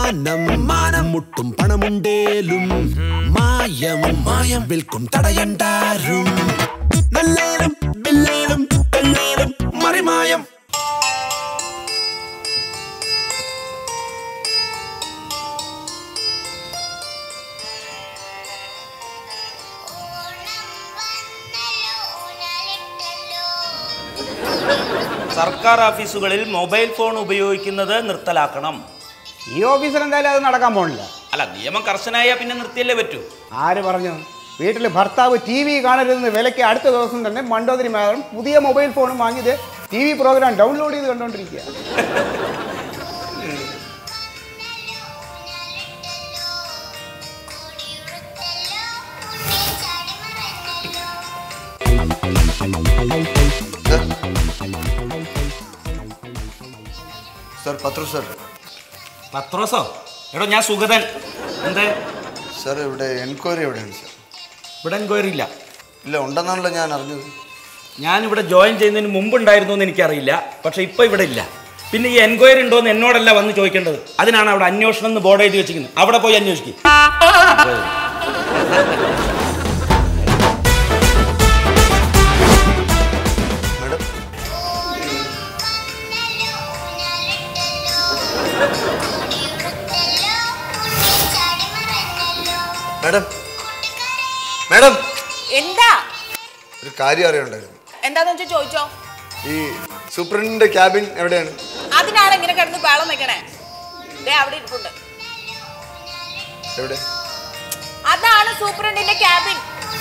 മാനം മാനം മുട്ടും പണമുണ്ടേലും മായം മായം വിൽക്കും തടയണ്ടാരും നല്ലേലും ബില്ലേലും പെണ്ണേലും മറിമായം സർക്കാർ ഓഫീസുകളിൽ മൊബൈൽ ഫോൺ ഉപയോഗിക്കുന്നത് നിർത്തലാക്കണം ഈ ഓഫീസിൽ എന്തായാലും അത് നടക്കാൻ പോണില്ല അല്ല നിയമം കർശനായ പിന്നെ നിർത്തിയല്ലേ പറ്റൂ ആര് പറഞ്ഞു വീട്ടിൽ ഭർത്താവ് ടി വി കാണരുതെന്ന് വിലയ്ക്ക് അടുത്ത ദിവസം തന്നെ മണ്ടോദരി മാഡം പുതിയ മൊബൈൽ ഫോണും വാങ്ങിയത് ടി വി പ്രോഗ്രാം ഡൗൺലോഡ് ചെയ്ത് കണ്ടോണ്ടിരിക്കുക സർ പത്ര സർ പത്രോസോ എടോ ഞാൻ സുഗതൻ എന്തേ സർ ഇവിടെ എൻക്വയറി എവിടെയാണ് സർ ഇവിടെ എൻക്വയറി ഇല്ല ഇല്ല ഉണ്ടെന്നാണല്ലോ ഞാൻ അറിഞ്ഞത് ഞാൻ ഇവിടെ ജോയിൻ ചെയ്യുന്നതിന് മുമ്പ് ഉണ്ടായിരുന്നു എന്ന് എനിക്കറിയില്ല പക്ഷെ ഇപ്പൊ ഇവിടെ ഇല്ല പിന്നെ ഈ എൻക്വയറി ഉണ്ടോ എന്ന് എന്നോടല്ല വന്ന് ചോദിക്കേണ്ടത് അതിനാണ് അവിടെ അന്വേഷണം എന്ന് ബോർഡ് എഴുതി വെച്ചിരിക്കുന്നത് അവിടെ പോയി അന്വേഷിക്കും മാഡം മാഡം മാഡം എന്താ ഒരു കാര്യം അറിയണ്ടായിരുന്നു എന്താന്ന് വെച്ചാൽ ചോദിച്ചോ ഈ സൂപ്രണ്ടിന്റെ ക്യാബിൻ എവിടെയാണ് അതിനാണ് ഇങ്ങനെ കിടന്ന് ബേളം നിൽക്കണേ ദേ അവിടെ ഇരിപ്പുണ്ട് എവിടെ അതാണ് സൂപ്രണ്ടിന്റെ ക്യാബിൻ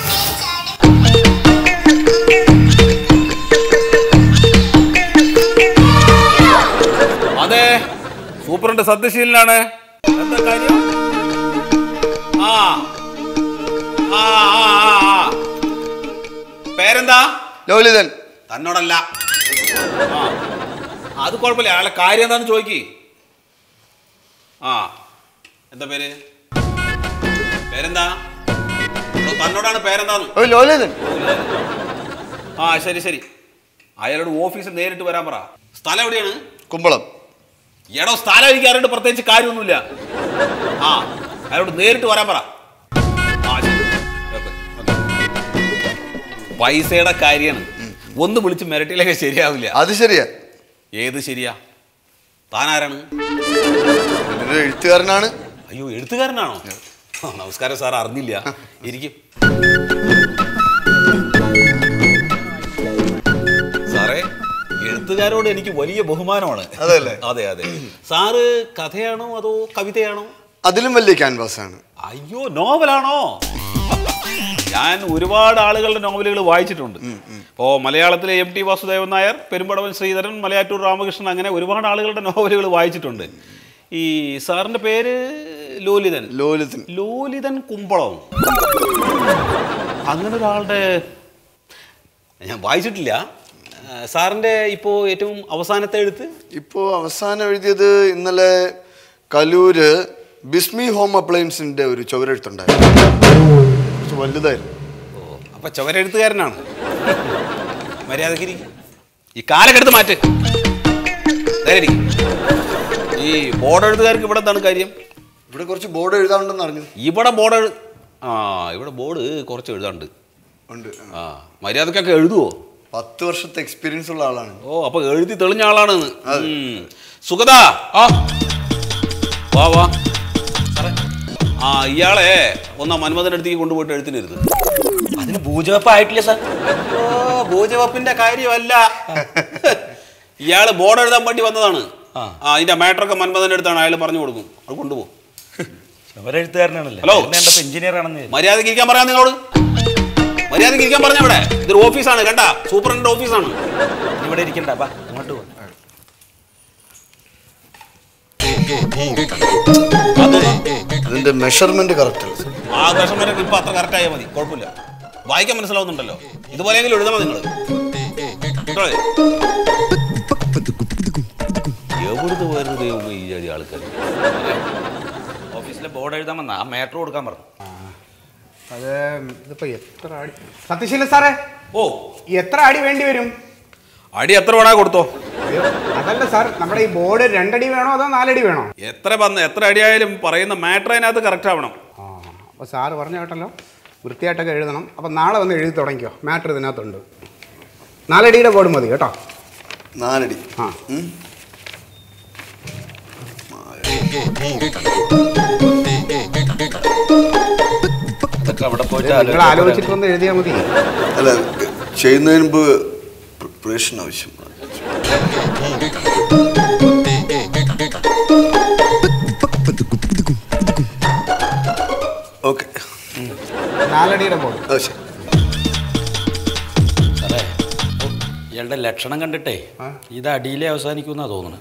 അതെ സൂപ്രണ്ട് സത്യശീലനാണ് എന്താ കാര്യം ആ ആ ആ, ആ, ആ. പേരെന്താ ലോലിതൻ തന്നോടല്ല ആ അത് കുഴപ്പമില്ല അയാളെ കാര്യം എന്താന്ന് ചോദിക്ക് ആ എന്താ പേര് പേരെന്താ ഓ, തന്നോടാണ് പേരെന്താന്ന് ഓ ലോലിതൻ ആ ശരി ശരി അയാളോട് ഓഫീസിൽ നേരിട്ട് വരാൻ പറ സ്ഥലം എവിടെയാണ് കുമ്പളം എടോ സ്ഥലം എനിക്ക് അറിയേണ്ട പ്രത്യേകിച്ച് കാര്യമൊന്നുമില്ല ആ അയാളോട് നേരിട്ട് വരാൻ പറ ആ ശരി ഓക്കെ, ഓക്കെ. പൈസയുടെ കാര്യമാണ് ഒന്ന് വിളിച്ച് മിരട്ടിയിലേക്ക് ശരിയാവില്ല അത് ശരിയാ ഏത് ശരിയാ താനാരാണ് ഒരു എഴുത്തുകാരനാണ് അയ്യോ എഴുത്തുകാരനാണോ ആ, നമസ്കാരം സാർ അറിഞ്ഞില്ല ഇരിക്കും സാറേ എഴുത്തുകാരോട് എനിക്ക് വലിയ ബഹുമാനമാണ് അതല്ലേ? അതെ അതെ സാറ് കഥയാണോ അതോ കവിതയാണോ അതിലും വലിയ ക്യാൻവാസ് ആണ് അയ്യോ നോവലാണോ ഞാൻ ഒരുപാട് ആളുകളുടെ നോവലുകൾ വായിച്ചിട്ടുണ്ട് ഇപ്പോൾ മലയാളത്തിലെ എം ടി വാസുദേവൻ നായർ പെരുമ്പടവൻ ശ്രീധരൻ മലയാറ്റൂർ രാമകൃഷ്ണൻ അങ്ങനെ ഒരുപാട് ആളുകളുടെ നോവലുകൾ വായിച്ചിട്ടുണ്ട് ഈ സാറിന്റെ പേര് ലോലിതൻ ലോലിതൻ ലോലിതൻ കുമ്പളം അങ്ങനെ ഒരാളുടെ ഞാൻ വായിച്ചിട്ടില്ല ആ, സാറിന്റെ ഇപ്പോൾ ഏറ്റവും അവസാനത്തെ എഴുത്ത് ഇപ്പോ അവസാനം എഴുതിയത് ഇന്നലെ കലൂര് ബിസ്മി ഹോം അപ്ലയൻസിന്റെ ഒരു ചുവരെഴുത്തുണ്ടായിരുന്നു കുറച്ച് വലുതായിരുന്നു ഓ അപ്പൊ ചുവരെഴുത്തുകാരനാണ് മര്യാദക്കിരി ഈ കാലക്കെടുത്ത് മാറ്റ് നേരെ ഇരിക്ക്. ഈ ബോർഡ് എഴുത്തുകാർക്ക് ഇവിടെ എന്താണ് കാര്യം ഇവിടെ കുറച്ച് ബോർഡ് എഴുതാനുണ്ടെന്ന് അറിഞ്ഞു ഇവിടെ ബോർഡ് എഴു ആ ഇവിടെ ബോർഡ് കുറച്ച് എഴുതാണ്ട് ഉണ്ട് ആ മര്യാദക്കൊക്കെ എഴുതുവോ പത്ത് വർഷത്തെ എക്സ്പീരിയൻസ് ഉള്ള ആളാണ് ഓ അപ്പൊ എഴുതി തെളിഞ്ഞ ആളാണെന്ന് ഉം. സുഗതാ ആ വാ വാ ആ ഇയാളെ ഒന്നാ മന്മഥന്റെ അടുത്തേക്ക് കൊണ്ടുപോയിട്ട് എഴുത്തിനിരുത് അതിന് ഭൂജവപ്പ് ആയിട്ടില്ല സാർ ഓ ഭൂജവപ്പിന്റെ കാര്യമല്ല ഇയാള് ബോർഡ് എഴുതാൻ വേണ്ടി വന്നതാണ് ആ. ആ അതിന്റെ മാറ്ററൊക്കെ മന്മഥന്റെ അടുത്താണ് അയാൾ പറഞ്ഞു കൊടുക്കും അത് കൊണ്ടുപോകും അവരെഴുത്തുകാരനാണല്ലോ ഹലോ. കണ്ടപ്പോ എഞ്ചിനീയർ ആണെന്ന് വിചാരിച്ചു. മര്യാദക്ക് ഇരിക്കാൻ പറയാം നിങ്ങളോട് മര്യാദക്ക് ഇരിക്കാൻ പറഞ്ഞ ഇവിടെ ഇതൊരു ഓഫീസാണ് കണ്ട സൂപ്പറിന്റെ ഓഫീസാണ് നീ ഇവിടെ ഇരിക്കണ്ട ബാ അങ്ങോട്ട് പോ അത് അതിന്റെ മെഷർമെന്റ് കറക്റ്റ് അല്ല ആകാശം വരെ ഇപ്പൊ അത്ര കറക്റ്റ് ആയാൽ മതി കുഴപ്പമില്ല വായിക്കാൻ മനസ്സിലാവുന്നുണ്ടല്ലോ ഇതുപോലെയെങ്കിലും എഴുതണം നിങ്ങൾ എവിടുന്ന് വരുന്നത് ദൈവമേ ഈ ജാതി ആൾക്കാർ ഓഫീസിലെ ബോർഡ് എഴുതാൻ വന്ന ആ മേറ്റർ കൊടുക്കാൻ പറഞ്ഞു അത് ഇതിപ്പോ എത്ര അടി സത്യശീലൻ സാറേ ഓ എത്ര അടി വേണ്ടി വരും അടി എത്ര വേണേ കൊടുത്തോ അയ്യോ, അതല്ല സാർ നമ്മുടെ ഈ ബോർഡ് രണ്ടടി വേണോ അതോ നാലടി വേണോ എത്ര വന്ന് എത്ര അടിയായാലും പറയുന്ന മാറ്റർ അതിനകത്ത് കറക്റ്റ് ആവണം ആ അപ്പോൾ സാറ് പറഞ്ഞ കേട്ടല്ലോ വൃത്തിയായിട്ടൊക്കെ എഴുതണം അപ്പം നാളെ വന്ന് എഴുതി തുടങ്ങിക്കോ മാറ്റർ ഇതിനകത്തുണ്ട് നാലടിയുടെ ബോർഡ് മതി കേട്ടോ നാലടി ആ ഉം. അതൊക്കെ അവിടെ പോയിട്ട് നിങ്ങൾ ആലോചിച്ച് ആലോചിച്ചിട്ട് വന്ന് എഴുതിയാൽ മതി അല്ല ചെയ്യുന്നതിന് മുമ്പ് പ്രിപ്പറേഷൻ ആവശ്യം ഓക്കെ നാലടിയുടെ ബോർഡ് അത് ശരി സാറേ ഇയാളുടെ ലക്ഷണം കണ്ടിട്ടേ ഇത് അടിയിലേ അവസാനിക്കുമെന്നാ തോന്നുന്നത്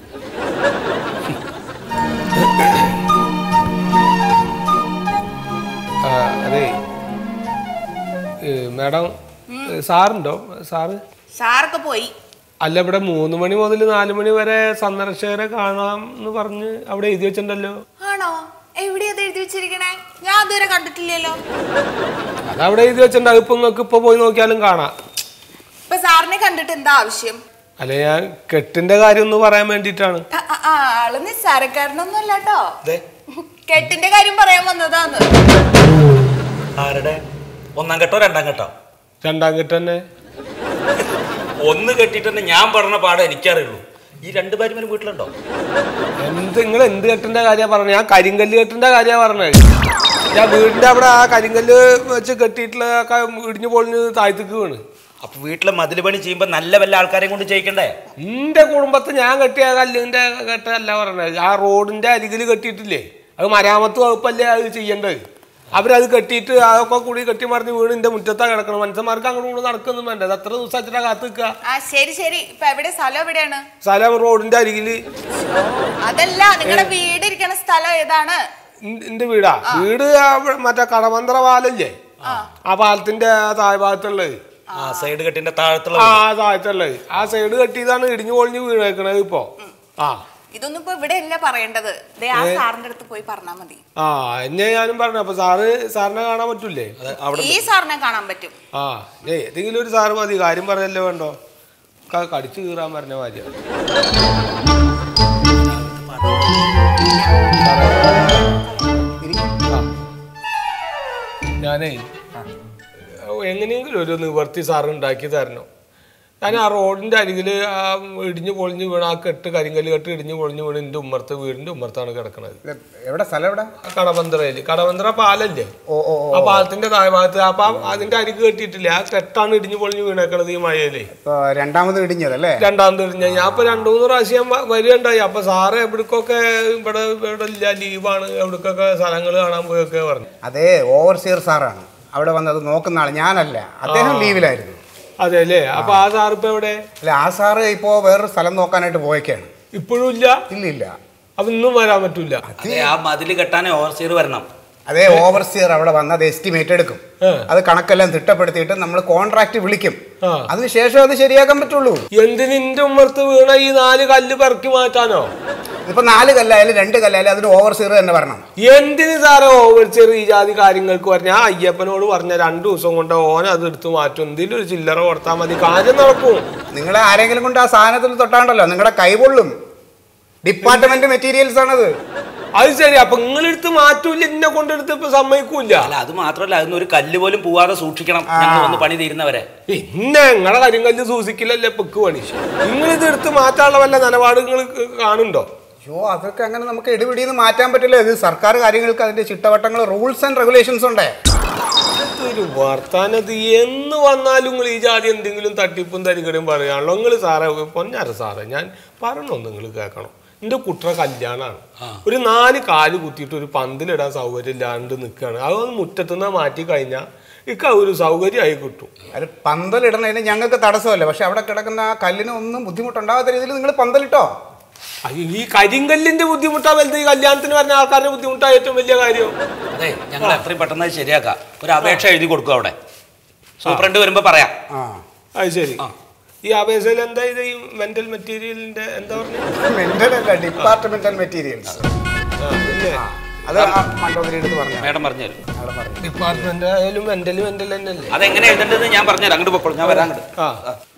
ആ, അതെ ഏ, മാഡം ഏ, സാറുണ്ടോ സാറ് സാറൊക്കെ പോയി അല്ല ഇവിടെ മൂന്ന് മണി മുതൽ നാല് മണി വരെ സന്ദർശകരെ കാണാം എന്ന് പറഞ്ഞ് അവിടെ എഴുതി വെച്ചിട്ടുണ്ടല്ലോ ആണോ എവിടെയാ അത് എഴുതി വെച്ചിരിക്കണേ ഞാൻ അതുവരെ കണ്ടിട്ടില്ലല്ലോ അത് അവിടെ എഴുതി വെച്ചിട്ടുണ്ട് അതിപ്പോ നിങ്ങൾക്ക് ഇപ്പൊ പോയി നോക്കിയാലും കാണാം ഇപ്പൊ സാറിനെ കണ്ടിട്ട് എന്താ ആവശ്യം അല്ല ഞാൻ കെട്ടിന്റെ കാര്യം ഒന്ന് പറയാൻ വേണ്ടിയിട്ടാണ് ആ, ആ, ആ, ആള് നിസ്സാരക്കാരനൊന്നും അല്ല കേട്ടോ കെട്ടിന്റെ കാര്യം പറയാൻ വന്നതാന്ന് ആരുടെ ഒന്നാം ഘട്ടോ രണ്ടാം ഘട്ടോ രണ്ടാം കെട്ട് തന്നെ ഒന്ന് കെട്ടിയിട്ട് തന്നെ ഞാൻ പറഞ്ഞ പാടെ എനിക്കറിയുള്ളൂ ഈ രണ്ട് ഭാര്യമാരും വീട്ടിലുണ്ടോ എന്ത് നിങ്ങൾ എന്ത് കെട്ടിന്റെ കാര്യ പറഞ്ഞത് ഞാൻ കരിങ്കല്ല് കെട്ടിന്റെ കാര്യ പറഞ്ഞത് ഞാൻ വീടിന്റെ അവിടെ ആ കരിങ്കല്ല് വെച്ച് കെട്ടിയിട്ടുള്ള ഒക്കെ ഇടിഞ്ഞു പൊളിഞ്ഞ് താഴ്ത്തിക്ക് വീണ് അപ്പൊ വീട്ടിലെ മതിൽ പണി ചെയ്യുമ്പോ നല്ല വല്ല ആൾക്കാരെയും കൊണ്ട് ചെയ്യിക്കണ്ടേ എന്റെ കുടുംബത്ത് ഞാൻ കെട്ടിയ കല്ലിന്റെ കെട്ടല്ല പറഞ്ഞത് ആ റോഡിന്റെ അരികിൽ കെട്ടിയിട്ടില്ലേ അത് മരാമത്ത് വകുപ്പല്ലേ അത് ചെയ്യേണ്ടത് അവരത് കെട്ടിയിട്ട് അതൊക്കെ കൂടി കെട്ടി മറിഞ്ഞ് വീണ് എന്റെ മുറ്റത്താ കിടക്കണം മനുഷ്യന്മാർക്ക് അങ്ങോട്ട് ഇങ്ങോട്ട് നടക്കൊന്നും വേണ്ട അത് എത്ര ദിവസം വെച്ചിട്ടാ കാത്ത് നിൽക്കുക ആ ശരി ശരി ഇപ്പൊ എവിടെ സ്ഥലം എവിടെയാണ് സ്ഥലം റോഡിന്റെ അരികിൽ അതല്ല നിങ്ങളുടെ വീട് ഇരിക്കണ സ്ഥലം ഏതാണ് എന്റെ വീടാ വീട് ആ വ- മറ്റേ കടമന്ത്ര പാലല്ലേ ആ പാലത്തിന്റെ ആ താഴെ ഭാഗത്തുള്ളത് ആ സൈഡ് കെട്ടിന്റെ താഴത്തുള്ള ആ താഴത്തുള്ളത് ആ സൈഡ് കെട്ടിയതാണ് ഇടിഞ്ഞു പൊളിഞ്ഞ് വീണേക്കണത് ഇപ്പോ ആ ഇതൊന്നും ഇപ്പൊ ഇവിടെ അല്ല പറയേണ്ടത് ദേ ആ സാറിന്റെ അടുത്ത് പോയി പറഞ്ഞാ മതി ആ എന്നെ ഞാനും പറഞ്ഞു അപ്പൊ സാറ് സാറിനെ കാണാൻ പറ്റൂലേ ഈ സാറിനെ കാണാൻ പറ്റും ആ ഏ ഏതെങ്കിലും ഒരു സാറ് മതി കാര്യം പറയല്ലോ വേണ്ടോ ക- കടിച്ചു കീറാൻ പറഞ്ഞ കാര്യം ഞാനേ എങ്ങനെയെങ്കിലും ഒരു നിവർത്തി സാറ് ഉണ്ടാക്കി തരണം ഞാൻ ആ റോഡിന്റെ അരികിൽ ആ ഇടിഞ്ഞു പൊളിഞ്ഞ് വീണ ആ കെട്ട് കരിങ്കല്ല് കെട്ട് ഇടിഞ്ഞു പൊളിഞ്ഞ് വീണ് എൻ്റെ ഉമ്മർത്ത് വീടിന്റെ ഉമ്മർത്താണ് കിടക്കണത് ഇത് എവിടെ സ്ഥലം എവിടെ കടമന്ത്രയില് കടമന്ത്ര പാലല്ലേ ഓ ഓ ഓ ആ പാലത്തിന്റെ താഴെ ഭാഗത്ത് അപ്പൊ അതിന്റെ അരിക്ക് കെട്ടിയിട്ടില്ല ആ കെട്ടാണ് ഇടിഞ്ഞു പൊളിഞ്ഞു വീണേക്കണത് ഈ മഴയില് ഇപ്പൊ രണ്ടാമത് ഇടിഞ്ഞതല്ലേ രണ്ടാമത് ഇടിഞ്ഞ ഞാൻ ഇപ്പൊ രണ്ടു മൂന്ന് പ്രാവശ്യം വ- വരികയുണ്ടായി അപ്പൊ സാറ് എവിടേക്കൊക്കെ ഇവിടെ ഇവിടെ ഇല്ല ലീവാണ് എവിടേക്കൊക്കെ സ്ഥലങ്ങൾ കാണാൻ പോയൊക്കെ പറഞ്ഞു അതേ ഓവർസിയർ സാറാണ് അവിടെ വന്നത് നോക്കുന്ന ആൾ ഞാനല്ല അദ്ദേഹം ലീവിലായിരുന്നു അതെ അല്ലേ അപ്പൊ ആ സാർ ഇപ്പൊ എവിടെ അല്ല ആ സാറ് ഇപ്പോ വേറൊരു സ്ഥലം നോക്കാനായിട്ട് പോയേക്കാണ് ഇപ്പോഴും ഇല്ല ഇല്ല ഇല്ല അപ്പൊ ഇന്നും വരാൻ പറ്റൂല അതെ ആ മതിൽ കെട്ടാനേ ഓവർസീർ വരണം അതേ ഓവർസിയർ അവിടെ വന്ന് അത് എസ്റ്റിമേറ്റ് എടുക്കും ആ. അത് കണക്കെല്ലാം തിട്ടപ്പെടുത്തിയിട്ട് നമ്മൾ കോൺട്രാക്ട് വിളിക്കും ആ. അതിനുശേഷം അത് ശരിയാക്കാൻ പറ്റുള്ളൂ എന്തിന് ഇന്റെ ഉമ്മർത്ത് വീണ ഈ നാല് കല്ല് പെറുക്കി മാറ്റാനോ ഇപ്പൊ നാല് കല്ലായാലും രണ്ട് കല്ലായാലും അതിന് ഓവർസിയർ തന്നെ വരണം എന്തിന് സാറേ ഓവർച്ചെറി ഈ ജാതി കാര്യങ്ങൾക്ക് പറഞ്ഞ ആ അയ്യപ്പനോട് പറഞ്ഞ രണ്ടു ദിവസം കൊണ്ട് ഓൻ അത് എടുത്ത് മാറ്റും എന്തെങ്കിലും ഒരു ചില്ലറ കൊടുത്താൽ മതി കാര്യം നടക്കും നിങ്ങളെ ആരെങ്കിലും കൊണ്ട് ആ സാധനത്തിൽ തൊട്ടാണ്ടല്ലോ നിങ്ങളുടെ കൈപൊള്ളും ഡിപ്പാർട്ട്മെന്റ് മെറ്റീരിയൽസ് ആണത് അത് ശരി അപ്പൊ നിങ്ങളെടുത്ത് മാറ്റൂല എന്നെ കൊണ്ടെടുത്ത് ഇപ്പൊ സമ്മതിക്കൂല അല്ല അത് മാത്രമല്ല അതിന് ഒരു കല്ല് പോലും പോവാതെ സൂക്ഷിക്കണം ഞങ്ങൾ വന്ന് പണി തീരുന്നവരെ പിന്നെ നിങ്ങളെ കരിങ്കല്ല് സൂക്ഷിക്കില്ലല്ലേ പെക്ക് പണി നിങ്ങൾ ഇത് എടുത്ത് മാറ്റാനുള്ള വല്ല നിലപാട് നിങ്ങൾ കാണുന്നുണ്ടോ അയ്യോ അതൊക്കെ അങ്ങനെ നമുക്ക് ഇടിപിടിന്ന് മാറ്റാൻ പറ്റില്ല ഇത് സർക്കാർ കാര്യങ്ങൾക്ക് അതിന്റെ ചിട്ടവട്ടങ്ങൾ റൂൾസ് ആൻഡ് റെഗുലേഷൻസ് ഉണ്ട് ഒരു വർത്താനത് എന്ന് വന്നാലും നിങ്ങൾ ഈ ജാതി എന്തെങ്കിലും തട്ടിപ്പും തരികടയും പറയാണല്ലോ നിങ്ങൾ സാറേ പൊന്നാര സാറേ ഞാൻ പറയണോ നിങ്ങൾ കേൾക്കണം എൻ്റെ കുട്ടറ കല്യാണമാണ് ഒരു നാല് കാല് കുത്തിയിട്ട് ഒരു പന്തിലിടാൻ സൗകര്യം ഇല്ലാണ്ട് നിൽക്കുകയാണ് അതൊന്ന് മുറ്റത്തുനിന്ന് മാറ്റി കഴിഞ്ഞാൽ ഇക്ക ഒരു സൗകര്യമായി കിട്ടും അത് പന്തലിടണതിന് ഞങ്ങൾക്ക് തടസ്സമല്ല പക്ഷെ അവിടെ കിടക്കുന്ന ആ കല്ലിന് ഒന്നും ബുദ്ധിമുട്ടുണ്ടാകാത്ത രീതിയിൽ നിങ്ങൾ പന്തലിട്ടോ അയ്യോ ഈ കരിങ്കല്ലിന്റെ ബുദ്ധിമുട്ടാ വലുത് ഈ കല്യാണത്തിന് പറഞ്ഞ ആൾക്കാരുടെ ബുദ്ധിമുട്ടാ ഏറ്റവും വലിയ കാര്യം അതെ ഞങ്ങൾ എത്രയും പെട്ടെന്ന് അത് ശരിയാക്കാം ഒരു അപേക്ഷ എഴുതി കൊടുക്കും അവിടെ സൂപ്രണ്ട് വരുമ്പോ പറയാം ആ അത് ശരി ഈ അപേക്ഷയിൽ എന്താ ഇത് ഈ മെന്റൽ മെറ്റീരിയലിന്റെ എന്താ പറഞ്ഞത് മെന്റൽ അല്ല ഡിപ്പാർട്ട്മെന്റൽ മെറ്റീരിയൽസ് ആ, പിന്നെ അത് ആ മണ്ടോദരി എടുത്ത് പറഞ്ഞു മേഡം പറഞ്ഞുതരും അവിടെ പറഞ്ഞു ഡിപ്പാർട്ട്മെന്റ് ആയാലും മെന്റൽ മെന്റൽ തന്നെയല്ലേ അതെങ്ങനെ എഴുതേണ്ടത് ഞാൻ പറഞ്ഞുതരാം അങ്ങോട്ട് പൊക്കോളൂ ഞാൻ വരാം അങ്ങോട്ട് ആ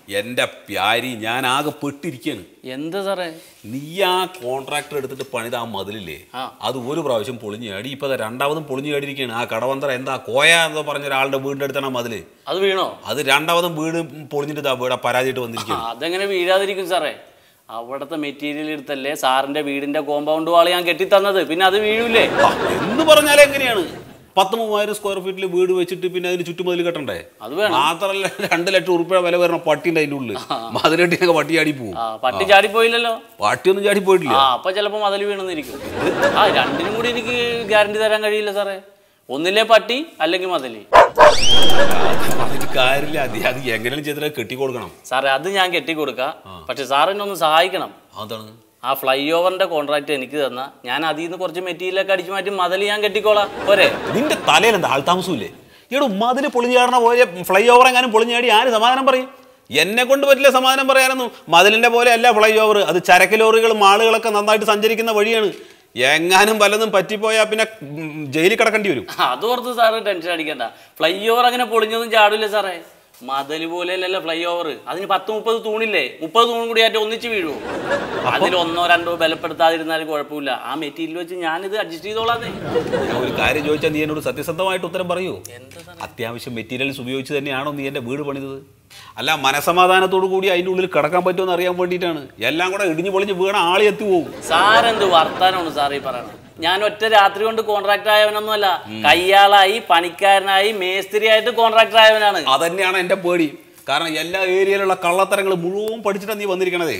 എന്റെ പ്യാരി ഞാൻ ആകെ പെട്ടിരിക്കുകയാണ് എന്താ സാറേ നീ ആ കോൺട്രാക്ടർ എടുത്തിട്ട് പണിത ആ മതിലില്ലേ ആ. അത് ഒരു പ്രാവശ്യം പൊളിഞ്ഞു ചാടി ഇപ്പൊ ദാ രണ്ടാമതും പൊളിഞ്ഞു ചാടിയിരിക്കുകയാണ് ആ കടവന്തറ എന്താ കോയ എന്ന് പറഞ്ഞ ഒരാളുടെ വീടിന്റെ അടുത്താണ് ആ മതില് അത് വീണോ അത് രണ്ടാമതും വീട് പൊളിഞ്ഞിട്ട് ദാ വീട് പരാജയമായിട്ട് ആ, വന്നിരിക്കുകയാണ് അതെങ്ങനെ വീഴാതിരിക്കും സാറേ അവിടുത്തെ മെറ്റീരിയൽ എടുത്തല്ലേ സാറിന്റെ വീടിന്റെ കോമ്പൗണ്ട് വാള് ഞാൻ കെട്ടിത്തന്നത് പിന്നെ അത് വീഴൂലേ ആ, എന്ന് പറഞ്ഞാൽ എങ്ങനെയാണ് പത്ത് മൂവായിരം സ്ക്വയർ ഫീറ്റിൽ വീട് വെച്ചിട്ട് പിന്നെ അതിന് ചുറ്റുമതിൽ കെട്ടണ്ടേ അത് വേണം. മാത്രല്ല രണ്ട് ലക്ഷം ഉറുപ്പിക വില വരുന്ന പട്ടിന്റെ അതിൻ്റെ ഉള്ളിൽ മതിലെട്ടിയൊക്കെ പട്ടി ചാടി പോവും ആ പട്ടി ചാടിപ്പോയില്ലല്ലോ പട്ടിയൊന്നും ചാടി പോയിട്ടില്ല ആ അപ്പൊ ചിലപ്പോ മതിൽ വീണെന്നിരിക്കും ആ രണ്ടിനും കൂടി എനിക്ക് ഗ്യാരണ്ടി തരാൻ കഴിയില്ല സാറേ ഒന്നില്ലേ പട്ടി അല്ലെങ്കിൽ മതില് പറഞ്ഞിട്ട് കാര്യമില്ല അത് അത് എങ്ങനെയും ചെയ്തിട്ട് കെട്ടി കൊടുക്കണം സാറേ അത് ഞാൻ കെട്ടിക്കൊടുക്കാം പക്ഷെ സാർ എന്നെ ഒന്ന് സഹായിക്കണം അതാണ് ആ ഫ്ലൈ ഓവറിന്റെ കോൺട്രാക്ട് എനിക്ക് തന്ന ഞാൻ അതിൽ നിന്ന് കുറച്ച് മെറ്റീരിയലൊക്കെ അടിച്ചു മാറ്റി മതിൽ ഞാൻ കെട്ടിക്കോളാം പോരെ നിന്റെ തലയിൽ എന്താ ആൾ താമസമില്ലേ ഈടോ മതിൽ പൊളിഞ്ഞാടണ പോലെ ഫ്ലൈ ഓവർ എങ്ങാനും പൊളിഞ്ഞാടി ആര് സമാധാനം പറയും എന്നെ കൊണ്ട് പറ്റില്ല സമാധാനം പറയാനൊന്നും മതിലിന്റെ പോലെ അല്ല ഫ്ലൈ ഓവർ അത് ചരക്ക് ലോറികളും ആളുകളൊക്കെ നന്നായിട്ട് സഞ്ചരിക്കുന്ന വഴിയാണ് എങ്ങാനും പലതും പറ്റിപ്പോയാൽ പിന്നെ ഉം, ജയിലിൽ കിടക്കേണ്ടി വരും അത് ഓർത്ത് സാറ് ടെൻഷൻ അടിക്കണ്ട ഫ്ലൈ ഓവർ അങ്ങനെ പൊളിഞ്ഞൊന്നും ചാടില്ല സാറേ മതിൽ പോലെയല്ലല്ലോ ഫ്ലൈ ഓവർ അതിന് പത്ത് മുപ്പത് തൂണില്ലേ മുപ്പത് തൂണും കൂടി ആയിട്ട് ഒന്നിച്ച് വീഴുമോ അതിൽ ഒന്നോ രണ്ടോ ബലപ്പെടുത്താതിരുന്നാലും കുഴപ്പമില്ല ആ മെറ്റീരിയൽ വെച്ച് ഞാനിത് അഡ്ജസ്റ്റ് ചെയ്തോളാന്നേ ഞാൻ ഒരു കാര്യം ചോദിച്ചാൽ നീ എന്നോട് സത്യസന്ധമായിട്ട് ഉത്തരം പറയൂ അത്യാവശ്യം മെറ്റീരിയൽസ് ഉപയോഗിച്ച് തന്നെയാണോ നീ എൻ്റെ വീട് പണിതത് അല്ല മനസമാധാനത്തോടു കൂടി അതിൻ്റെ ഉള്ളിൽ കിടക്കാൻ പറ്റുമെന്ന് അറിയാൻ വേണ്ടിയിട്ടാണ് എല്ലാം കൂടെ ഇടിഞ്ഞു പൊളിഞ്ഞ് വീണ ആളി എത്തി പോകും സാരെന്ത് വർത്താനമാണ് സാർ ഈ പറയണത് ഞാൻ ഒറ്റ രാത്രി കൊണ്ട് കോൺട്രാക്ടർ ആയവനൊന്നുമല്ല കയ്യാളായി പണിക്കാരനായി മേസ്ത്രിയായിട്ട് കോൺട്രാക്ടർ ആയവനാണ് അതന്നെയാണ് എൻ്റെ പേടി കാരണം എല്ലാ ഏരിയയിലുള്ള കള്ളത്തരങ്ങൾ മുഴുവൻ പഠിച്ചിട്ടാണ് നീ വന്നിരിക്കണതേ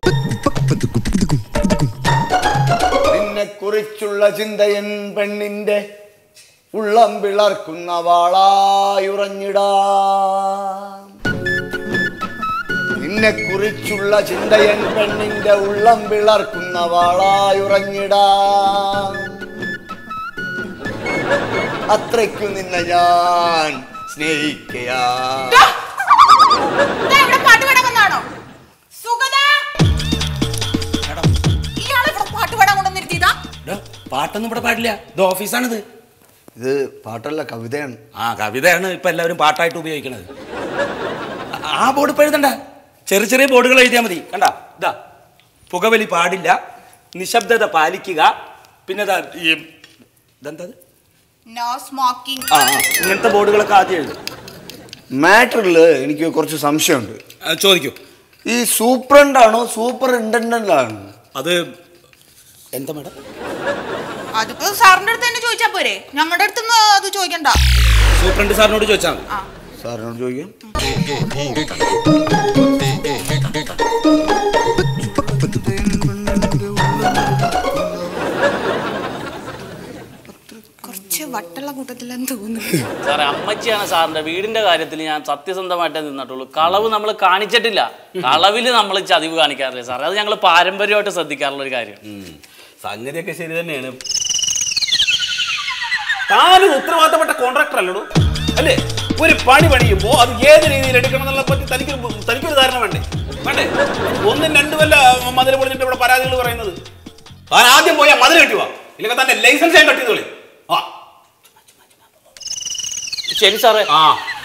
നിന്നെ കുറിച്ചുള്ള ചിന്തയൻ പെണ്ണിന്റെ ഉള്ളം പിളർക്കുന്ന വാളായുറഞ്ഞിടാ നിന്നെ കുറിച്ചുള്ള ചിന്തയൻ പെണ്ണിന്റെ ഉള്ളം പിളർക്കുന്ന വാളായുറഞ്ഞിടാ അത്രയ്ക്കു നിന്നെ ഞാൻ സ്നേഹിക്കയാ ദാ ഇവിടെ പാട്ട് പാടാൻ വന്നാണോ സുഗതാ ഇയാളെ ഇവിടെ പാട്ട് പാടാൻ കൊണ്ടുവന്നിരുത്തിയതാ എടോ, പാട്ടൊന്നും ഇവിടെ പാടില്ല ഇത് ഓഫീസാണിത് ഇത് പാട്ടല്ല കവിതയാണ് ആ കവിതയാണ് ഇപ്പൊ എല്ലാവരും പാട്ടായിട്ട് ഉപയോഗിക്കണത് ആ ബോർഡ് ഇപ്പൊ എഴുതണ്ട ചെറിയ ചെറിയ ബോർഡുകൾ എഴുതിയാൽ മതി കണ്ട ഇതാ പുകവലി പാടില്ല നിശബ്ദത പാലിക്കുക പിന്നെ ദാ ഈ ഇതെന്താ ഇത്? നോ സ്മോക്കിംഗ് ആ ആ, ഇങ്ങനത്തെ ബോർഡുകളൊക്കെ ആദ്യം എഴുതും മാറ്ററിൽ എനിക്ക് കുറച്ച് സംശയമുണ്ട് ആ, ചോദിക്കൂ ഈ സൂപ്രണ്ടാണോ സൂപ്പറിൻറ്റൻഡൻ്റ് ആണോ അത് എന്താ മേഡം അതിപ്പോ സാറിന്റെ അടുത്ത് തന്നെ ചോദിച്ചാ പോരെ ഞങ്ങളുടെ അടുത്തൊന്നും അത് ചോദിക്കണ്ട സൂപ്രണ്ട് സാറിനോട് ചോദിച്ചാൽ മതി ആ സാറിനോട് ചോദിക്കാം കുറച്ച് വട്ടുള്ള കൂട്ടത്തിലെന്ന് തോന്നുന്നു സാറേ അമ്മച്ചിയാണ് സാറിന്റെ വീടിന്റെ കാര്യത്തിൽ ഞാൻ സത്യസന്ധമായിട്ടേ നിന്നിട്ടുള്ളൂ കളവ് നമ്മൾ കാണിച്ചിട്ടില്ല കളവില് നമ്മൾ ചതിവ് കാണിക്കാറില്ല സാറേ അത് ഞങ്ങൾ പാരമ്പര്യമായിട്ട് ശ്രദ്ധിക്കാറുള്ള ഒരു കാര്യം ഉം. സംഗതിയൊക്കെ ശരി തന്നെയാണ് താനും ഉത്തരവാദിത്തപ്പെട്ട കോൺട്രാക്ടർ അല്ലടോ അല്ലേ ഒരു പണി പണിയുമ്പോ അത് ഏത് രീതിയിൽ എടുക്കണം എന്നുള്ള പറ്റി തനിക്കൊരു തനിക്കൊരു ധാരണ വേണ്ടേ വേണ്ടേ ഒന്നും രണ്ടും വല്ല മതിൽ പൊളിഞ്ഞിട്ട് ഇവിടെ പരാതികൾ പറയുന്നത് താൻ ആദ്യം പോയാൽ മതിൽ കെട്ടുക ഇല്ലെങ്കിൽ തന്റെ ലൈസൻസ് ഞാൻ കട്ടിയതോളി ആ ശരി സാറേ ആ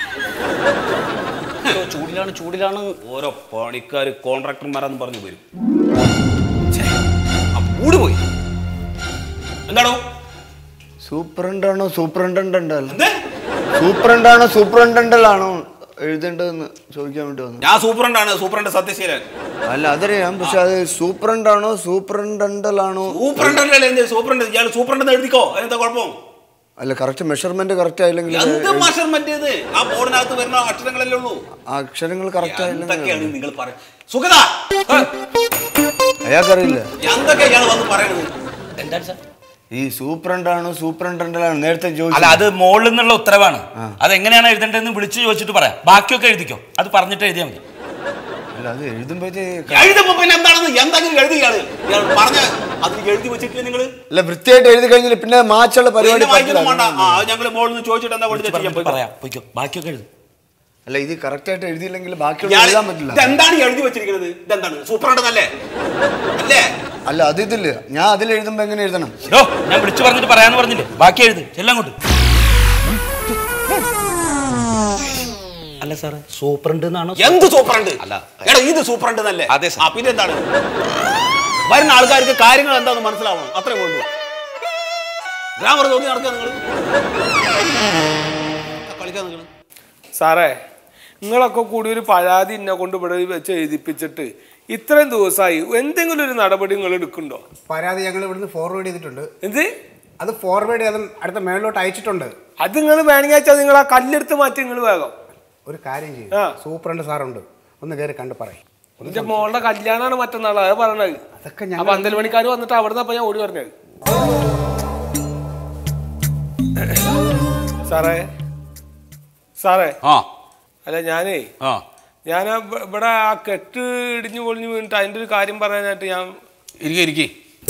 അയ്യോ, ചൂടിലാണ് ചൂടിലാണ് ഓരോ പണിക്കാർ കോൺട്രാക്ടർമാരാന്ന് പറഞ്ഞു വരും ഛേ, ആ മൂട് പോയി എന്താണോ സൂപ്രണ്ടാണോ സൂപ്രണ്ടൻ്റ് അല്ല എന്തേ സൂപ്രണ്ടാണോ സൂപ്രണ്ടൻ്റലാണോ എഴുതേണ്ടതെന്ന് ചോദിക്കാൻ വേണ്ടി വന്നു ഞാൻ സൂപ്രണ്ടാണ് സൂപ്രണ്ട് സത്യശീലൻ അല്ല അതറിയാം പക്ഷെ അത് സൂപ്രണ്ടാണോ സൂപ്രണ്ടൻ്റലാണോ സൂപ്രണ്ടല്ലേ എന്ത് സൂപ്രണ്ട് ഇയാൾ സൂപ്രണ്ട് എന്ന് എഴുതിക്കോ അതിനെന്താ കുഴപ്പം അല്ല കറക്റ്റ് മെഷർമെന്റ് കറക്റ്റ് ആയില്ലെങ്കിൽ എന്ത് മെഷർമെന്റ് ഇത് ആ ബോർഡിനകത്ത് വരുന്ന അക്ഷരങ്ങളല്ലേ ഉള്ളൂ ആ അക്ഷരങ്ങൾ കറക്റ്റ് എന്തൊക്കെയാണ് ആയില്ലെങ്കിൽ നിങ്ങൾ പറയുന്നത് സുഗത അയാൾക്കറിയില്ല എന്തൊക്കെ ഇയാൾ വന്ന് പറയണത് എന്താണ് സാർ ഈ സൂപ്രണ്ടാണോ സൂപ്രണ്ടൻ്റലാണോ നേരത്തെ അല്ല ചോദിച്ചു അത് മുകളിൽ നിന്നുള്ള ഉത്തരവാണ് അതെങ്ങനെയാണ് എഴുതേണ്ടതെന്ന് വിളിച്ചു ചോദിച്ചിട്ട് പറയാം ബാക്കിയൊക്കെ എഴുതിക്കോ അത് പറഞ്ഞിട്ട് എഴുതിയാൽ മതി അല്ല അത് എഴുതുമ്പോഴത്തേക്ക് എഴുതുമ്പോ പിന്നെ എന്താണെന്ന് എന്തെങ്കിലും എഴുതി ഇയാള് ഇയാൾ പറഞ്ഞ അതിന് എഴുതി വെച്ചിട്ടില്ല നിങ്ങൾ അല്ല വൃത്തിയായിട്ട് എഴുതി കഴിഞ്ഞാൽ പിന്നെ മാച്ചുള്ള പരിപാടി വായിക്കൊന്നും വേണ്ട പറ്റില്ല ആ ഞങ്ങൾ മുകളിൽ നിന്ന് ചോദിച്ചിട്ട് എന്താ വേണ്ടി ചെയ്യാൻ പറഞ്ഞിട്ട് പോയിക്കോ. പറയാം പോയിക്കോ ബാക്കിയൊക്കെ എഴുതും അല്ല ഇത് കറക്റ്റ് ആയിട്ട് എഴുതിയില്ലെങ്കിൽ ബാക്കിയുള്ള ഇയാള് എഴുതാൻ പറ്റില്ല ഇതെന്താണ് ഈ എഴുതി വെച്ചിരിക്കുന്നത് ഇതെന്താണ് സൂപ്രണ്ടെന്നല്ലേ അല്ലേ അല്ല അത് ഇതില്ല ഞാൻ അതിൽ എഴുതുമ്പോ എങ്ങനെ എഴുതണം ഓ ഞാൻ വിളിച്ചു പറഞ്ഞിട്ട് പറയാന്ന് പറഞ്ഞില്ലേ ബാക്കി എഴുത് ചെല്ലാം അങ്ങോട്ട് അല്ല സാറേ സൂപ്രണ്ട് എന്നാണോ എന്ത് സൂപ്രണ്ട് അല്ല. എടാ ഇത് സൂപ്രണ്ട് എന്നല്ലേ അതെ, സർ. ആ പിന്നെ എന്താണ് വരുന്ന ആൾക്കാർക്ക് കാര്യങ്ങൾ എന്താണെന്ന് മനസ്സിലാവണം അത്രേ വേണ്ടു ഗ്രാമർ തോന്നി നടക്കുക നിങ്ങൾ കളിക്കാൻ നിങ്ങൾ സാറേ നിങ്ങളൊക്കെ കൂടി ഒരു പരാതി എന്നെ കൊണ്ട് ഇവിടെ വെച്ച് എഴുതിപ്പിച്ചിട്ട് ഇത്രയും ദിവസമായി എന്തെങ്കിലും ഒരു നടപടി നിങ്ങൾ എടുക്കുന്നുണ്ടോ പരാതി ഞങ്ങൾ ഇവിടുന്ന് ഫോർവേഡ് ചെയ്തിട്ടുണ്ട് എന്ത് അത് ഫോർവേഡ് ചെയ്ത് അടുത്ത മേളിലോട്ട് അയച്ചിട്ടുണ്ട് അത് നിങ്ങൾ വേണമെങ്കിൽ വെച്ചാൽ നിങ്ങൾ ആ കല്ലെടുത്ത് മാറ്റി നിങ്ങൾ വേഗം ഒരു കാര്യം ചെയ്യും ആ. സൂപ്രണ്ട് സാറുണ്ട് ഒന്ന് കയറി കണ്ട് പറയും എന്റെ മോളുടെ കല്യാണമാണ് മറ്റന്നാൾ അത് പറയണത് അതൊക്കെ അപ്പൊ ഞങ്ങൾ പന്തൽ പണിക്കാർ വന്നിട്ട് അവിടുന്ന് അപ്പൊ ഞാൻ ഓടി പറഞ്ഞത് സാറേ സാറേ ആ അല്ല ഞാനേ ആ ഞാൻ ഇവിടെ ആ കെട്ട് ഇടിഞ്ഞു പൊളിഞ്ഞു വീണിട്ട് അതിന്റെ ഒരു കാര്യം പറയാനായിട്ട് ഞാൻ ഇരിക്കെ ഇരിക്കെ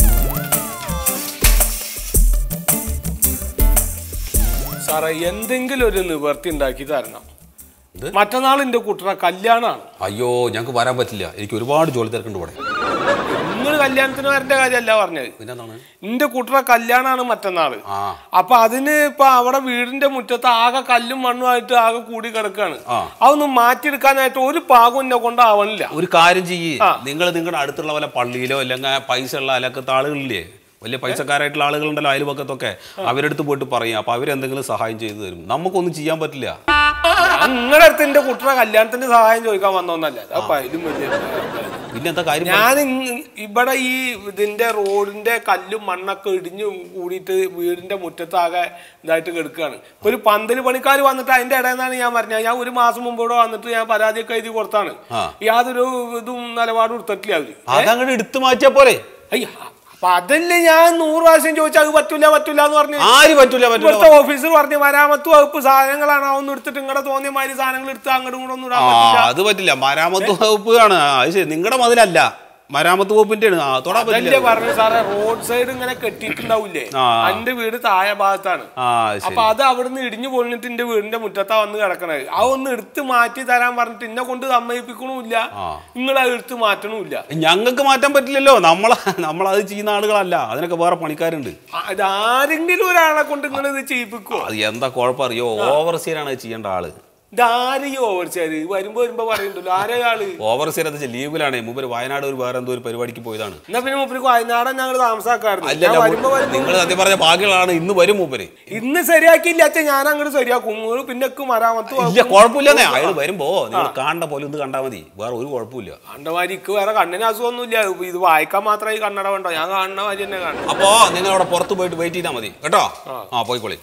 സാറേ എന്തെങ്കിലും ഒരു നിവർത്തി ഉണ്ടാക്കി തരണം മറ്റന്നാൾ എന്റെ കുട്ടറെ കല്യാണമാണ് അയ്യോ ഞങ്ങൾക്ക് വരാൻ പറ്റില്ല എനിക്ക് ഒരുപാട് ജോലി തിരക്കുണ്ട് ഇവിടെ നിങ്ങൾ കല്യാണത്തിന് വരേണ്ട കാര്യമല്ല പറഞ്ഞത് പിന്നെന്താണ് എന്റെ കുട്ടറെ കല്യാണമാണ് മറ്റന്നാള് ആ അപ്പൊ അതിന് ഇപ്പൊ അവിടെ വീടിന്റെ മുറ്റത്ത് ആകെ കല്ലും മണ്ണും ആയിട്ട് ആകെ കൂടി കിടക്കാണ് ആ. അതൊന്നും മാറ്റിയെടുക്കാനായിട്ട് ഒരു പാകം എന്നെ കൊണ്ടാവണില്ല ഒരു കാര്യം ചെയ്യ് ആ. നിങ്ങൾ നിങ്ങളുടെ അടുത്തുള്ള വല്ല പള്ളിയിലോ അല്ലെങ്കിൽ പൈസ ഉള്ള അലക്കത്തെ ആളുകളില്ലേ വലിയ പൈസക്കാരായിട്ടുള്ള ആളുകളുണ്ടല്ലോ അയൽപക്കത്തൊക്കെ അവരെടുത്ത് പോയിട്ട് പറയും അപ്പൊ അവരെന്തെങ്കിലും സഹായം ചെയ്തു തരും നമുക്കൊന്നും ചെയ്യാൻ പറ്റില്ല നിങ്ങളുടെ അടുത്ത് എന്റെ കുട്ടറെ കല്യാണത്തിന് സഹായം ചോദിക്കാൻ വന്നോന്നല്ല അപ്പൊ അതിലും വലിയ പിന്നെ എന്താ കാര്യം ഞാൻ ഇവിടെ ഈ ഇതിന്റെ റോഡിന്റെ കല്ലും മണ്ണൊക്കെ ഇടിഞ്ഞു കൂടിയിട്ട് വീടിന്റെ മുറ്റത്താകെ ഇതായിട്ട് കിടക്കുകയാണ് ഇപ്പൊ ഒരു പന്തല് പണിക്കാർ വന്നിട്ട് അതിന്റെ ഇടയിൽ നിന്നാണ് ഞാൻ പറഞ്ഞത് ഞാൻ ഒരു മാസം മുമ്പ് ഇവിടെ വന്നിട്ട് ഞാൻ പരാതിയൊക്കെ എഴുതി കൊടുത്താണ് ആ. യാതൊരു ഇതും നിലപാടും എടുത്തിട്ടില്ല അവര് അതങ്ങോട്ട് എടുത്തു മാറ്റിയാ പോരെ അയ്യ അപ്പൊ അതല്ലേ ഞാൻ നൂറ് പ്രാവശ്യം ചോദിച്ചാൽ അത് പറ്റൂല പറ്റൂല എന്ന് പറഞ്ഞു ആര് പറ്റൂല പറ്റൂല ഇവിടുത്തെ ഓഫീസർ പറഞ്ഞു മരാമത്ത് വകുപ്പ് സാധനങ്ങളാണ് അതൊന്നും എടുത്തിട്ട് ഇങ്ങടെ തോന്നിയ മാതിരി സാധനങ്ങൾ എടുത്ത് അങ്ങോട്ടും ഇങ്ങോട്ടും ഒന്നും ഇടാൻ ആ പറ്റില്ല അത് പറ്റില്ല മരാമത്ത് വകുപ്പ് ആണ് ആ, അത് ശരി നിങ്ങളുടെ മതിലല്ല മരാമത്ത് വകുപ്പിന്റെ ആണ് ആ തൊടാൻ അതല്ലേ പറ്റില്ല പറഞ്ഞു സാറേ റോഡ് സൈഡ് ഇങ്ങനെ കെട്ടിയിട്ടുണ്ടാവില്ലേ ആ. എന്റെ വീട് താഴെ ഭാഗത്താണ് ആ അത് ശരി അപ്പൊ അത് അവിടുന്ന് ഇടിഞ്ഞു പൊളിഞ്ഞിട്ട് എന്റെ വീടിന്റെ മുറ്റത്താ വന്ന് കിടക്കണത് അതൊന്ന് എടുത്ത് മാറ്റി തരാൻ പറഞ്ഞിട്ട് എന്നെ കൊണ്ട് സമ്മതിപ്പിക്കണമില്ല ആ. നിങ്ങൾ അത് എടുത്ത് മാറ്റണമില്ല ഞങ്ങൾക്ക് മാറ്റാൻ പറ്റില്ലല്ലോ നമ്മളെ നമ്മളത് ചെയ്യുന്ന ആളുകളല്ല അതിനൊക്കെ വേറെ പണിക്കാരുണ്ട് അത് ആരെങ്കിലും ഒരാളെ കൊണ്ട് നിങ്ങൾ ഇത് ചെയ്യിപ്പിക്കോ അത് എന്താ കുഴപ്പം അറിയോ ഓവർസിയറാണ് അത് ചെയ്യേണ്ട ആള് ഇതാരെയും ഓവർച്ചാര് വരുമ്പോ വരുമ്പോ പറയണ്ടല്ലോ ആരെ ആള് ഓവർസിയർ എന്ന് വെച്ചാൽ ലീവിലാണ് മുമ്പ് വായനാട് ഒരു വേറെ എന്തോ ഒരു പരിപാടിക്ക് പോയതാണ് എന്നാ പിന്നെ മൂപ്പർക്ക് വയനാടൻ ഞങ്ങൾ താമസാക്കായിരുന്നു ഞാൻ അല്ലല്ല വരുമ്പോ വരുമ്പോ നിങ്ങൾ സത്യം പറഞ്ഞ ബാക്കിയുള്ളതാണ് ഇന്ന് വരും മൂപ്പര് ഇന്ന് ശരിയാക്കിയില്ല അച്ഛൻ ഞാൻ അങ്ങോട്ട് ശരിയാക്കും നിങ്ങൾ പിന്നെ മരാമത്ത് ഇല്ല കുഴപ്പമില്ലെന്നേ അയാൾ വരുമ്പോ നിങ്ങൾ കാണേണ്ട പോലെ ഒന്ന് കണ്ടാൽ മതി വേറെ ഒരു കുഴപ്പമില്ല കണ്ടമാരിക്ക് വേറെ കണ്ണിന് അസുഖമൊന്നുമില്ല ഇത് വായിക്കാൻ മാത്രമേ ഈ കണ്ണട വേണ്ടോ ഞാൻ കാണുന്ന മാതിരി തന്നെ കാണും അപ്പോ നിങ്ങൾ അവിടെ പുറത്ത് പോയിട്ട് വെയിറ്റ് ചെയ്താൽ മതി കേട്ടോ ആ പോയിക്കോളി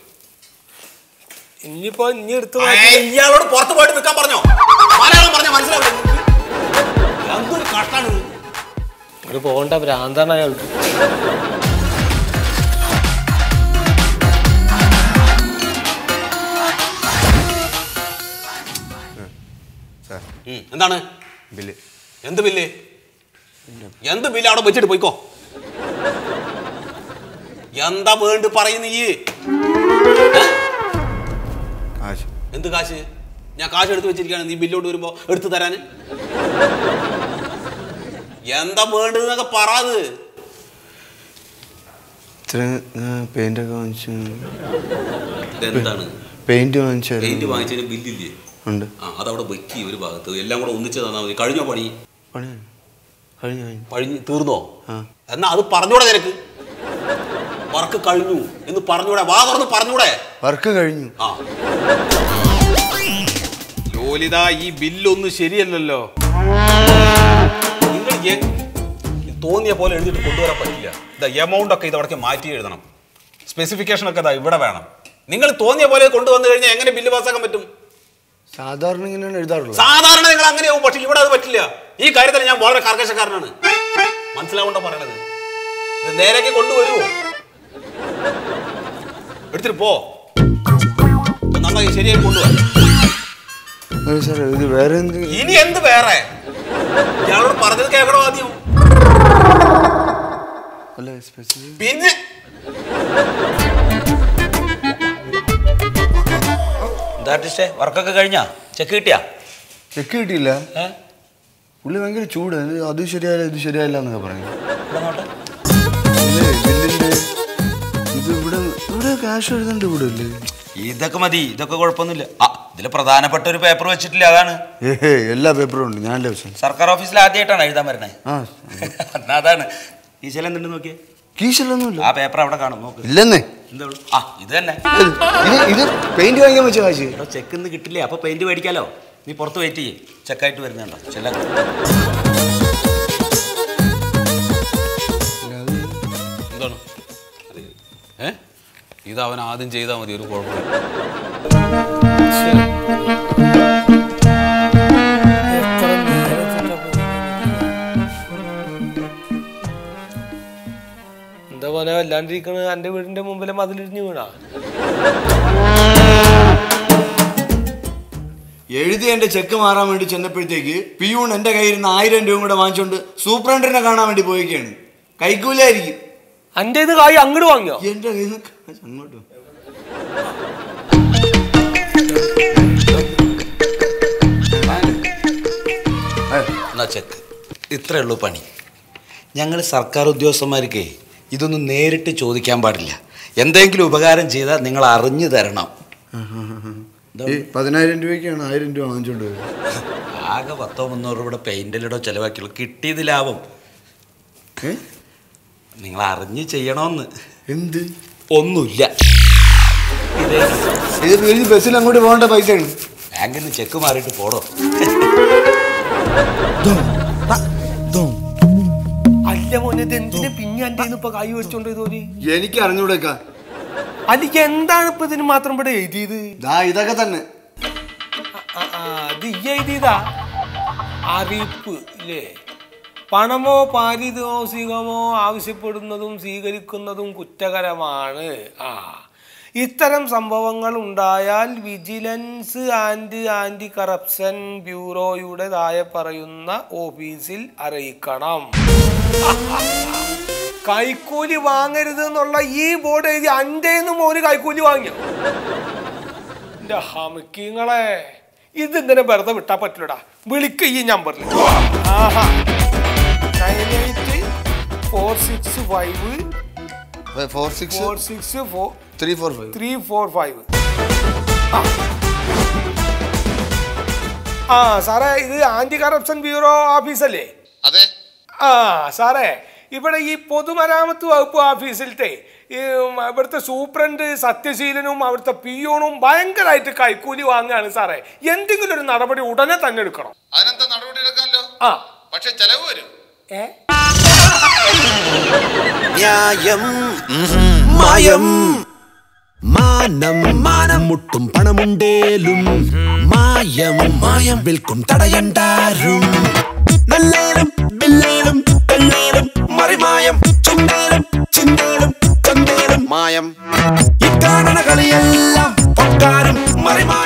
ഇനിയിപ്പോ ഇനി എടുത്ത് ഏയ്, മാറ്റി ഇയാളോട് പുറത്ത് പോയിട്ട് നിൽക്കാൻ പറഞ്ഞോ മലയാളം പറഞ്ഞ മനസ്സിലാവില്ല എന്തൊരു കട്ടാണ് ഇത്. അത് പോകണ്ട ഭ്രാന്താണ് അയാൾക്ക് ഉം, എന്താണ് ബില്ല് എന്ത് ബില്ല് എന്ത് ബില്ല് അവിടെ വെച്ചിട്ട് പോയിക്കോ എന്താ വേണ്ടി പറയുന്ന ഈ കാശ് എന്ത് കാശ് ഞാൻ കാശ് എടുത്ത് വെച്ചിരിക്കുകയാണ് നീ ബില്ലോട്ട് വരുമ്പോ എടുത്തു തരാന് എന്താ വേണ്ടതെന്നൊക്കെ പറയാത് ഇത്ര പെയിന്റ് ഒക്കെ വാങ്ങിച്ചു എന്താണ് പെയിന്റ് വാങ്ങിച്ചു പെയിന്റ് വാങ്ങിച്ചതിന് ബില്ലില്ലേ ഉണ്ട് ആ അതവിടെ വെക്കി ഒരു ഭാഗത്ത് എല്ലാം കൂടെ ഒന്നിച്ച് തന്നാൽ മതി കഴിഞ്ഞോ പണി പണി കഴിഞ്ഞു കഴിഞ്ഞു കഴിഞ്ഞ് തീർന്നോ ആ. എന്നാ അത് പറഞ്ഞൂടെ നിനക്ക് വർക്ക് കഴിഞ്ഞു എന്ന് പറഞ്ഞൂടെ വാ തുറന്ന് പറഞ്ഞൂടെ വർക്ക് കഴിഞ്ഞു ആ ലോലിത ഈ ബില്ലൊന്നും ശരിയല്ലല്ലോ നിങ്ങൾ എ- തോന്നിയ പോലെ എഴുതിയിട്ട് കൊണ്ടുവരാൻ പറ്റില്ല ഇതാ എമൗണ്ട് ഒക്കെ ഇതവിടേക്ക് മാറ്റി എഴുതണം സ്പെസിഫിക്കേഷൻ ഒക്കെ ഇതാ ഇവിടെ വേണം നിങ്ങൾ തോന്നിയ പോലെ കൊണ്ടുവന്നു കഴിഞ്ഞാൽ എങ്ങനെ ബില്ല് പാസ്സാക്കാൻ പറ്റും സാധാരണ ഇങ്ങനെയാണ് എഴുതാറുള്ളത് സാധാരണ നിങ്ങൾ അങ്ങനെയാവും പക്ഷെ ഇവിടെ അത് പറ്റില്ല ഈ കാര്യത്തിൽ ഞാൻ വളരെ കർക്കശക്കാരനാണ് മനസ്സിലാവണ്ട പറയണത് ഇത് നേരേക്ക് കൊണ്ടുവരുമോ എടുത്തിട്ട് പോ ഇത് നന്നായി ശരിയായി കൊണ്ടുപോവാ അതെ സാർ ഇത് വേറെ എന്തെങ്കിലും ഇനി എന്ത് വേറെ ഇയാളോട് പറഞ്ഞത് കേൾക്കണോ ആദ്യം അല്ല സ്പെസിഫിക് പിന്നെ എന്താ ആർട്ടിസ്റ്റേ വർക്കൊക്കെ കഴിഞ്ഞാ ചെക്ക് കിട്ടിയാ ചെക്ക് കിട്ടിയില്ല ഏ? പുള്ളി ഭയങ്കര ചൂട് ഇത് അത് ശരിയായില്ല ഇത് ശരിയായില്ല എന്നൊക്കെ പറഞ്ഞു ഇവിടെ നോട്ടെ ഇത് ബില്ലിന്റെ ഇത് ഇവിടെ ഇവിടെ ക്യാഷ് എഴുതണ്ട് ഇവിടെ അല്ലേ ഇതൊക്കെ മതി ഇതൊക്കെ കുഴപ്പമൊന്നുമില്ല ആ ഇതിൽ പ്രധാനപ്പെട്ട ഒരു പേപ്പർ വെച്ചിട്ടില്ല അതാണ് ഏഹേ എല്ലാ പേപ്പറും ഉണ്ട് ഞാനല്ലേ വെച്ചാൽ സർക്കാർ ഓഫീസിൽ ആദ്യമായിട്ടാണ് എഴുതാൻ വരുന്നത് ആ എന്നാ അതാണ് ഈ ചില എന്തുണ്ട് നോക്കിയേ കീശലൊന്നുമില്ല ആ പേപ്പർ അവിടെ കാണും നോക്ക് ഇല്ലെന്നേ എന്താ ഉള്ളു? ആ ഇത് തന്നെ ഇത് ഇത് പെയിന്റ് വാങ്ങിക്കാൻ വെച്ച കാശ് ഇവിടെ ചെക്ക് ഇന്ന് കിട്ടില്ലേ അപ്പൊ പെയിന്റ് മേടിക്കാലോ നീ പുറത്ത് വെയിറ്റ് ചെയ്യേ ചെക്കായിട്ട് വരുന്നുണ്ടോ ചില എന്താണ് ഏ ഇത് അവൻ ആദ്യം ചെയ്താൽ മതി ഒരു കുഴപ്പമില്ല എന്താ പോലെ വല്ലാണ്ടിരിക്കണ എന്റെ വീടിന്റെ മുമ്പിലെ മതിലിടിഞ്ഞു വീണാ എഴുതി എന്റെ ചെക്ക് മാറാൻ വേണ്ടി ചെന്നപ്പോഴത്തേക്ക് പിയൂൺ എന്റെ കയ്യിൽ നിന്ന് ആയിരം രൂപ കൂടെ വാങ്ങിച്ചോണ്ട് സൂപ്രണ്ടിനെ കാണാൻ വേണ്ടി പോയിക്കാണ് കൈക്കൂലായിരിക്കും അന്റെ ഇത് കായ് അങ്ങോട്ട് വാങ്ങിയോ എന്റെ കയ്യിൽ നിന്ന് കാശ് അങ്ങോട്ട് എന്നാ ചെക്ക് ഇത്രേ ഉള്ളൂ പണി ഞങ്ങൾ സർക്കാർ ഉദ്യോഗസ്ഥന്മാർക്ക് ഇതൊന്നും നേരിട്ട് ചോദിക്കാൻ പാടില്ല എന്തെങ്കിലും ഉപകാരം ചെയ്താൽ നിങ്ങൾ അറിഞ്ഞു തരണം ഈ പതിനായിരം രൂപയ്ക്കാണ് ആയിരം രൂപ വാങ്ങിച്ചോണ്ട് പോയത് ആകെ പത്തോ മുന്നൂറ് രൂപയുടെ പെയിന്റിലിടോ ചിലവാക്കിയുള്ളൂ കിട്ടിയത് ലാഭം ഏ? നിങ്ങൾ അറിഞ്ഞ് ചെയ്യണമെന്ന് എന്ത് ഒന്നുമില്ല ഇതേ ഇത് എഴുതി ബസ്സിൽ അങ്ങോട്ട് പോകേണ്ട പൈസയാണ് ബാങ്കിൽ നിന്ന് ചെക്ക് മാറിയിട്ട് പോടോ അല്ല മോനെ ഇത് എന്തിനാ പിന്നെ എന്റെ ഇപ്പൊ കായ് മേടിച്ചോണ്ട് ഇതോര് എനിക്ക് അറിഞ്ഞൂടേക്കാ അല്ലിക്ക് എന്താണ് ഇപ്പൊ ഇതിന് മാത്രം ഇവിടെ എഴുതിയത് ദാ ഇതൊക്കെ തന്നെ ആ, ആ, അത് ഈ എഴുതിയതാ അറിയിപ്പ് ഇല്ലേ പണമോ പാരിതോഷികമോ ആവശ്യപ്പെടുന്നതും സ്വീകരിക്കുന്നതും കുറ്റകരമാണ് ആ ഇത്തരം സംഭവങ്ങൾ ഉണ്ടായാൽ വിജിലൻസ് ആൻഡ് ആന്റി കറപ്ഷൻ ബ്യൂറോയുടെ താഴെ പറയുന്ന ഓഫീസിൽ അറിയിക്കണം കൈക്കൂലി വാങ്ങരുത് എന്നുള്ള ഈ ബോർഡ് എഴുതി അൻ്റെന്ന് മോന് കൈക്കൂലി വാങ്ങിയോ എന്റെ ഹമിക്കിങ്ങളെ ഇതിങ്ങനെ വെറുതെ വിട്ടാ പറ്റില്ലടാ വിളിക്ക ഈ നമ്പറിൽ ആഹാ nine eight four six five four six four six four three four five three four five ആ സാറേ ഇത് ആന്റി കറപ്ഷൻ ബ്യൂറോ ഓഫീസല്ലേ അതെ ആ സാറേ ഇവിടെ ഈ പൊതുമരാമത്ത് വകുപ്പ് ഓഫീസിലത്തെ ഈ ഇവിടുത്തെ സൂപ്രണ്ട് സത്യശീലനും അവിടുത്തെ പിയൂണും ഭയങ്കരമായിട്ട് കൈക്കൂലി വാങ്ങുകയാണ് സാറേ എന്തെങ്കിലും ഒരു നടപടി ഉടനെ തന്നെ എടുക്കണം അതിനെന്താ നടപടി എടുക്കാമല്ലോ ആ പക്ഷെ ചെലവ് വരും ഏ ന്യായം മായം മാനം മാനം മുട്ടും പണമുണ്ടേലും മായം മായം വിൽക്കും തടയണ്ടാരും നല്ലേലും ബില്ലേലും പെണ്ണേലും മറിമായം ചുണ്ടേലും ചിന്തേലും ചന്തേലും മായം ഇക്കാണണ കളിയെല്ലാം പൊക്കാരും മറിമായം